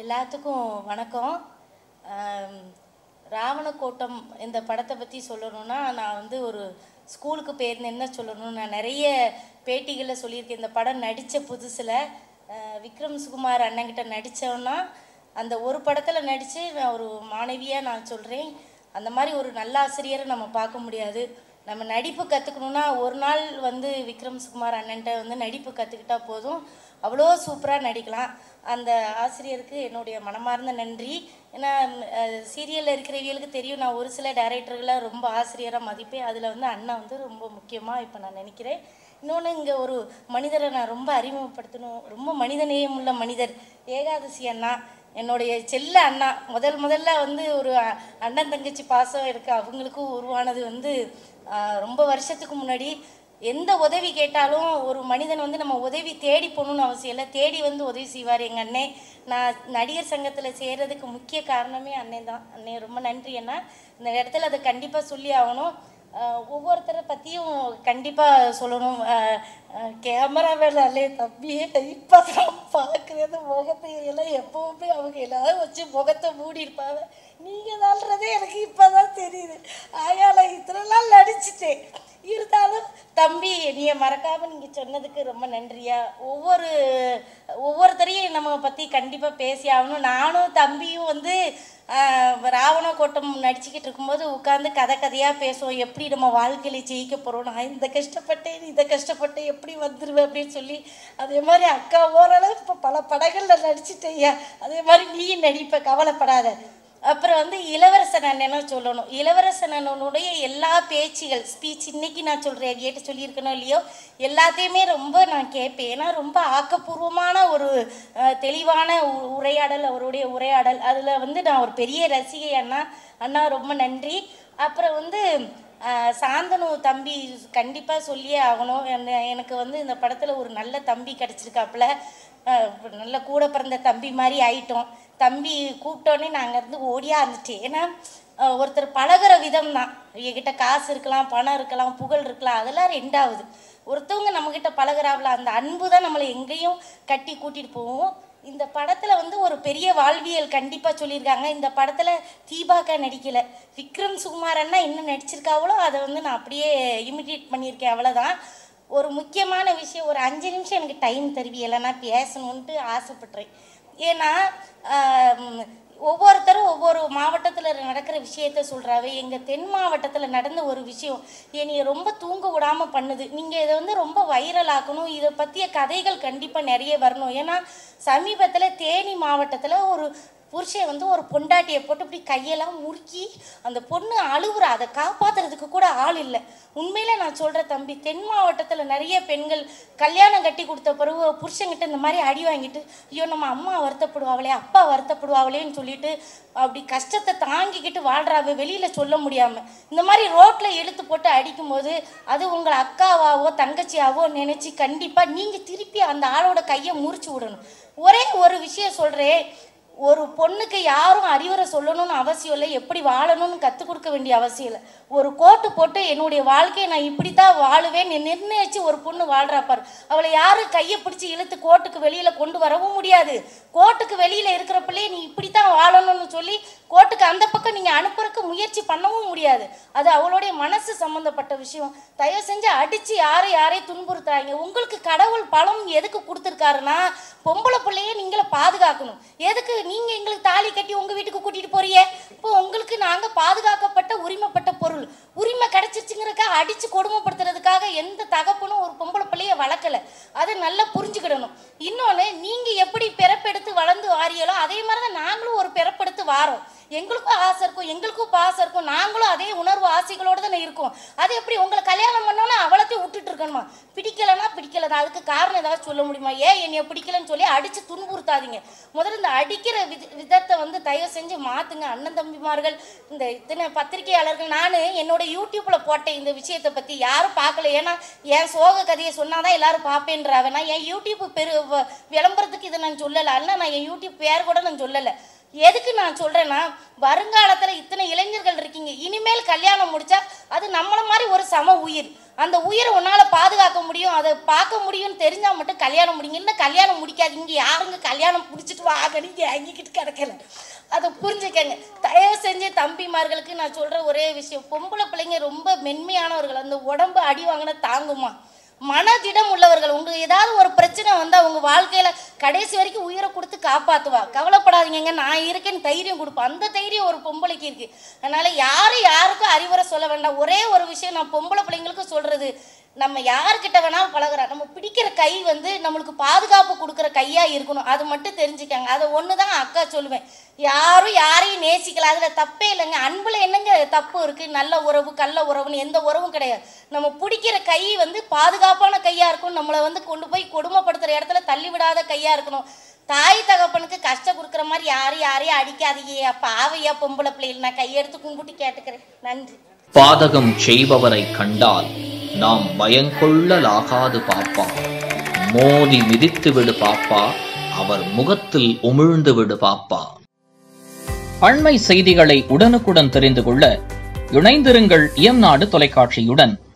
எல்லாத்துக்கும் வணக்கம் ஆம், ராவணக்கோட்டம் இந்த படத்தை பற்றி சொல்லணும்னா நான் வந்து ஒரு ஸ்கூலுக்கு போயிருந்தேன் என்ன சொல்லணும் நான் நிறைய பேட்டிகளில் சொல்லியிருக்கேன் இந்த படம் நடித்த புதுசில் விக்ரம் சுகுமார் அண்ணன்கிட்ட நடித்தோன்னா அந்த ஒரு படத்தில் நடித்து நான் ஒரு மாணவியாக நான் சொல்கிறேன் அந்த மாதிரி ஒரு நல்ல ஆசிரியரை நம்ம பார்க்க முடியாது நம்ம நடிப்பு கற்றுக்கணுன்னா ஒரு நாள் வந்து விக்ரம் சுகுமார் அண்ணன்ட்ட வந்து நடிப்பு கற்றுக்கிட்டா போதும் அவ்வளோ சூப்பராக நடிக்கலாம் அந்த ஆசிரியருக்கு என்னுடைய மனமார்ந்த நன்றி ஏன்னா சீரியலில் இருக்கிறவங்களுக்கு தெரியும் நான் ஒரு சில டைரக்டர்களை ரொம்ப ஆசிரியராக மதிப்பேன் அதில் வந்து அண்ணா வந்து ரொம்ப முக்கியமாக இப்போ நான் நினைக்கிறேன் இன்னொன்று இங்கே ஒரு மனிதரை நான் ரொம்ப அறிமுகப்படுத்தணும் ரொம்ப மனிதநேயம் உள்ள மனிதர் ஏகாதசி அண்ணா என்னுடைய செல்ல அண்ணா முதல் முதல்ல வந்து ஒரு அ- அண்ணன் தங்கச்சி பாசம் இருக்கு அவங்களுக்கும் உருவானது வந்து ஆ, ரொம்ப வருஷத்துக்கு முன்னாடி எந்த உதவி கேட்டாலும் ஒரு மனிதன் வந்து நம்ம உதவி தேடி போகணும்னு அவசியம் இல்லை தேடி வந்து உதவி செய்வார் எங்கள் அண்ணே நான் நடிகர் சங்கத்தில் சேர்றதுக்கு முக்கிய காரணமே அண்ணன் தான் அண்ணே ரொம்ப நன்றி அண்ணா இந்த இடத்துல அதை கண்டிப்பாக சொல்லி ஆகணும் ஆஹ் ஒவ்வொருத்தரை பற்றியும் கண்டிப்பாக சொல்லணும் கேமரா வேலை தம்பியே இப்போ தான் பார்க்குறது முகத்தை எல்லாம் எப்பவுமே அவங்க எல்லாரும் வச்சு முகத்தை மூடி இருப்பாங்க நீங்கள் தான்றதே எனக்கு இப்போ தான் தெரியுது ஆயால இத்தனை நாள் நடிச்சிட்டேன் இருந்தாலும் தம்பி நீ மறக்காம நீங்க சொன்னதுக்கு ரொம்ப நன்றியா ஒவ்வொரு ஒவ்வொருத்தரையும் நம்ம பத்தி கண்டிப்பா பேசி ஆகணும் நானும் தம்பியும் வந்து ஆஹ், ராவண கோட்டம் நடிச்சுக்கிட்டு இருக்கும்போது உட்காந்து கதை கதையா பேசுவோம் எப்படி நம்ம வாழ்க்கையில ஜெயிக்க போறோம் நான் இந்த கஷ்டப்பட்டேன் இந்த கஷ்டப்பட்டேன் எப்படி வந்துருவேன் அப்படின்னு சொல்லி அதே மாதிரி அக்கா ஓரளவு இப்போ பல படங்கள்ல நடிச்சிட்டேயா அதே மாதிரி நீயும் நடிப்ப கவலைப்படாத அப்புறம் வந்து இளவரசன் அண்ணனும் சொல்லணும் இளவரசன் அண்ணனுடைய எல்லா பேச்சுகள் ஸ்பீச் இன்னைக்கு நான் சொல்கிறேன் கேட்டு சொல்லியிருக்கணும் இல்லையோ எல்லாத்தையுமே ரொம்ப நான் கேட்பேன் ஏன்னா ரொம்ப ஆக்கப்பூர்வமான ஒரு அஹ், தெளிவான உ- உரையாடல் அவருடைய உரையாடல் அதில் வந்து நான் ஒரு பெரிய ரசிகை அண்ணா அண்ணா ரொம்ப நன்றி அப்புறம் வந்து அஹ், சாந்தனு தம்பி கண்டிப்பாக சொல்லியே ஆகணும் என்ன- எனக்கு வந்து இந்த படத்தில் ஒரு நல்ல தம்பி கிடச்சிருக்காப்புல அஹ், நல்ல கூட பிறந்த தம்பி மாதிரி ஆயிட்டோம் தம்பி கூப்பிட்டோன்னே நாங்கள் இருந்து ஓடியா இருந்துட்டேன் ஏன்னா அஹ், ஒருத்தர் பழகுற விதம் தான் என்கிட்ட காசு இருக்கலாம் பணம் இருக்கலாம் புகழ் இருக்கலாம் அதெல்லாம் ரெண்டாவது ஒருத்தவங்க நம்மக்கிட்ட பழகுறாப்புல அந்த அன்பு தான் நம்மளை எங்கேயும் கட்டி கூட்டிகிட்டு போவோம் இந்த படத்தில் வந்து ஒரு பெரிய வாழ்வியல் கண்டிப்பாக சொல்லியிருக்காங்க இந்த படத்தில் தீபாக்கா நடிக்கலை விக்ரம் சுகுமார் அண்ணா என்ன நடிச்சிருக்காவளோ அதை வந்து நான் அப்படியே இமிடியேட் பண்ணியிருக்கேன் அவ்வளோதான் ஒரு முக்கியமான விஷயம் ஒரு அஞ்சு நிமிஷம் எனக்கு டைம் தருவியலை நான் பேசணுன்ட்டு ஆசைப்பட்றேன் ஏன்னா ஆம், ஒவ்வொருத்தரும் ஒவ்வொரு மாவட்டத்தில் நடக்கிற விஷயத்த சொல்கிறாவே எங்கள் தென் மாவட்டத்தில் நடந்த ஒரு விஷயம் என்னைய ரொம்ப தூங்க விடாமல் பண்ணுது நீங்கள் இதை வந்து ரொம்ப வைரல் ஆக்கணும் இதை பற்றிய கதைகள் கண்டிப்பாக நிறைய வரணும் ஏன்னா சமீபத்தில் தேனி மாவட்டத்தில் ஒரு புருஷன் வந்து ஒரு பொண்டாட்டியை போட்டு இப்படி கையெல்லாம் முறுக்கி அந்த பொண்ணு அழுகுறா அதை காப்பாத்துறதுக்கு கூட ஆள் இல்லை உண்மையில நான் சொல்கிறேன் தம்பி தென் மாவட்டத்தில் நிறைய பெண்கள் கல்யாணம் கட்டி கொடுத்த பிறகு புருஷங்கிட்ட இந்த மாதிரி அடி வாங்கிட்டு ஐயோ நம்ம அம்மா வருத்தப்படுவாங்களே அப்பா வருத்தப்படுவாங்களேன்னு சொல்லிட்டு அப்படி கஷ்டத்தை தாங்கிக்கிட்டு வாழ்றாவ வெளியில் சொல்ல முடியாமல் இந்த மாதிரி ரோட்டில் இழுத்து போட்டு அடிக்கும்போது அது உங்களை அக்காவாவோ தங்கச்சியாவோ நினச்சி கண்டிப்பாக நீங்கள் திருப்பி அந்த ஆளோட கையை முறிச்சு விடணும் ஒரே ஒரு விஷயம் சொல்கிறேன் ஒரு பொண்ணுக்கு யாரும் அறிவுரை சொல்லணும்னு அவசியம் இல்லை எப்படி வாழணும்னு கற்றுக் கொடுக்க வேண்டிய அவசியம் இல்லை ஒரு கோட்டு போட்டு என்னுடைய வாழ்க்கையை நான் இப்படி தான் வாழுவேன் நீ நிர்ணயிச்சு ஒரு பொண்ணு வாழ்றா பாரு அவளை யாரும் கையை பிடிச்சி இழுத்து கோட்டுக்கு வெளியில் கொண்டு வரவும் முடியாது கோட்டுக்கு வெளியில் இருக்கிற பிள்ளையை நீ இப்படி தான் வாழணும்னு சொல்லி கோட்டுக்கு அந்த பக்கம் நீங்கள் அனுப்புறதுக்கு முயற்சி பண்ணவும் முடியாது அது அவளுடைய மனசு சம்மந்தப்பட்ட விஷயம் தயவு செஞ்சு அடித்து யாரை யாரையும் துன்புறுத்துறாங்க உங்களுக்கு கடவுள் பலம் எதுக்கு கொடுத்துருக்காருன்னா பொம்பளை பிள்ளைய நீங்கள பாதுகாக்கணும் எதுக்கு நீங்கள் எங்களுக்கு தாலி கட்டி உங்கள் வீட்டுக்கு கூட்டிகிட்டு போறியே இப்போ உங்களுக்கு நாங்கள் பாதுகாக்கப்பட்ட உரிமைப்பட்ட பொருள் உரிமை கிடைச்சிருச்சுங்கிறக்கா அடித்து கொடுமைப்படுத்துறதுக்காக எந்த தகப்பனும் ஒரு பொம்பளை பிள்ளைய வளர்க்கல அதை நல்லா புரிஞ்சுக்கிடணும் இன்னொன்று நீங்கள் எப்படி பிறப்பெடுத்து வளர்ந்து வாரியலோ அதே மாதிரி தான் நாங்களும் ஒரு பிறப்பெடுத்து வாரோம் எங்களுக்கும் ஆசை இருக்கும் எங்களுக்கும் பாசம் இருக்கும் நாங்களும் அதே உணர்வு ஆசைகளோடு தானே இருக்கோம் அது எப்படி உங்களை கல்யாணம் பண்ணோன்னா அவளத்தையும் விட்டுட்டு இருக்கணுமா பிடிக்கலன்னா பிடிக்கல தான் அதுக்கு காரணம் ஏதாவது சொல்ல முடியுமா ஏன் என்னைய பிடிக்கலன்னு சொல்லி அடித்து துன்புறுத்தாதீங்க முதல்ல இந்த அடிக்கிற வித விதத்தை வந்து தயவு செஞ்சு மாற்றுங்க அண்ணன் தம்பிமார்கள் இந்த இத்தனை பத்திரிகையாளர்கள் நான் என்னோட யூடியூப்பில் போட்டேன் இந்த விஷயத்தை பற்றி யாரும் பார்க்கல ஏன்னா என் சோக கதையை சொன்னாதான் எல்லாரும் பார்ப்பேன்றாவ நான் என் யூடியூப் பெரு வ- விளம்பரத்துக்கு இதை நான் சொல்லலை அல்ல நான் என் யூடியூப் பேர் கூட நான் சொல்லலை எதுக்கு நான் சொல்றேன்னா வருங்காலத்துல இத்தனை இளைஞர்கள் இருக்கீங்க இனிமேல் கல்யாணம் முடிச்சா அது நம்மள மாதிரி ஒரு சம உயிர் அந்த உயிரை உன்னால பாதுகாக்க முடியும் அதை பார்க்க முடியும்னு தெரிஞ்சா மட்டும் கல்யாணம் முடிங்க இன்னும் கல்யாணம் முடிக்காதீங்க யாருங்க கல்யாணம் முடிச்சிட்டு வாங்க நீங்க அங்கிக்கிட்டு கிடக்கல அதை புரிஞ்சுக்கங்க தயவு செஞ்சு தம்பிமார்களுக்கு நான் சொல்ற ஒரே விஷயம் பொம்பளை பிள்ளைங்க ரொம்ப மென்மையானவர்கள் அந்த உடம்பு அடி வாங்கினா தாங்குமா மனதிடம் உள்ளவர்கள் உங்களுக்கு ஏதாவது ஒரு பிரச்சனை வந்தால் உங்கள் வாழ்க்கையில் கடைசி வரைக்கும் உயிரை கொடுத்து காப்பாற்றுவா கவலைப்படாதீங்க நான் இருக்கேன்னு தைரியம் கொடுப்பேன் அந்த தைரியம் ஒரு பொம்பளைக்கு இருக்கு அதனால யாரும் யாருக்கும் அறிவுரை சொல்ல வேண்டாம் ஒரே ஒரு விஷயம் நான் பொம்பளை பிள்ளைங்களுக்கு சொல்றது நம்ம யார்கிட்ட வேணாலும் பழகுறோம் நம்ம பிடிக்கிற கை வந்து நம்மளுக்கு பாதுகாப்பு கொடுக்குற கையா இருக்கணும் அது மட்டும் தெரிஞ்சுக்கங்க அதை ஒன்று தான் அக்கா சொல்லுவேன் யாரும் யாரையும் நேசிக்கல அதில் தப்பே இல்லைங்க அன்பில் என்னங்க தப்பு இருக்குது நல்ல உறவு கள்ள உறவுன்னு எந்த உறவும் கிடையாது நம்ம பிடிக்கிற கை வந்து பாதுகாப்பான கையாக இருக்கணும் நம்மளை வந்து கொண்டு போய் கொடுமைப்படுத்துகிற இடத்துல தள்ளி விடாத கையாக இருக்கணும் தாய் தகப்பனுக்கு கஷ்டம் கொடுக்குற மாதிரி யாரும் யாரையும் அடிக்காதீங்க பாவையா பொம்பளை பிள்ளைகள் நான் கையெடுத்து கும்பிட்டு கேட்டுக்கிறேன் நன்றி பாதகம் செய்பவரை கண்டால் நாம் பயங்கொள்ளலாகாது பாப்பா மோதி மிதித்து விடு பாப்பா அவர் முகத்தில் உமிழ்ந்து விடு பாப்பா அண்மை செய்திகளை உடனுக்குடன் தெரிந்து கொள்ள இணைந்திருங்கள் இயம்நாடு தொலைக்காட்சியுடன்